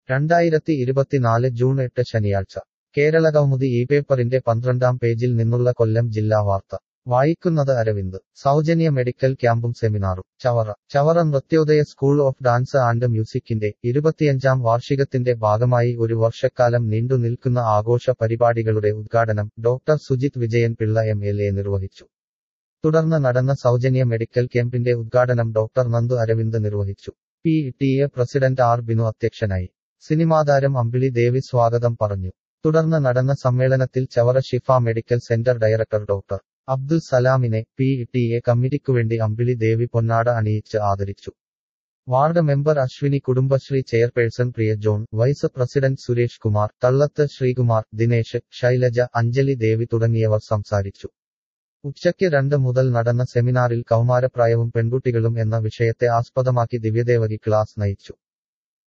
രണ്ടായിരത്തി ഇരുപത്തിനാല് ജൂൺ എട്ട് ശനിയാഴ്ച കേരളകൗമുദി ഈ പേപ്പറിന്റെ പന്ത്രണ്ടാം പേജിൽ നിന്നുള്ള കൊല്ലം ജില്ലാ വാർത്ത വായിക്കുന്നത് അരവിന്ദ് സൗജന്യ മെഡിക്കൽ ക്യാമ്പും സെമിനാറും Chavara Chavara Nrithyodaya school of dance and മ്യൂസിക്കിന്റെ ഇരുപത്തിയഞ്ചാം വാർഷികത്തിന്റെ ഭാഗമായി ഒരു വർഷക്കാലം നീണ്ടു നിൽക്കുന്ന ആഘോഷ പരിപാടികളുടെ ഉദ്ഘാടനം doctor Sujith Vijayan Pillai M L A നിർവഹിച്ചു തുടർന്ന് നടന്ന സൗജന്യ മെഡിക്കൽ ക്യാമ്പിന്റെ ഉദ്ഘാടനം ഡോക്ടർ നന്ദു അരവിന്ദ് നിർവഹിച്ചു P T A president R Binu അധ്യക്ഷനായി സിനിമാതാരം അമ്പിളി ദേവി സ്വാഗതം പറഞ്ഞു തുടർന്ന് നടന്ന സമ്മേളനത്തിൽ Chavara Shifa medical centre director doctor Abdul സലാമിനെ പി ടി എ കമ്മിറ്റിക്കുവേണ്ടി അമ്പിളി ദേവി പൊന്നാട അണിയിച്ച് ആദരിച്ചു ward member Aswini Kudumbashree chairperson Priya John vice president Suresh Kumar Thallath Sreekumar Dinesh Shailaja Anjali Devi തുടങ്ങിയവർ സംസാരിച്ചു ഉച്ചയ്ക്ക് രണ്ട് മുതൽ നടന്ന സെമിനാറിൽ കൗമാരപ്രായവും പെൺകുട്ടികളും എന്ന വിഷയത്തെ ആസ്പദമാക്കി ദിവ്യദേവകി ക്ലാസ് നയിച്ചു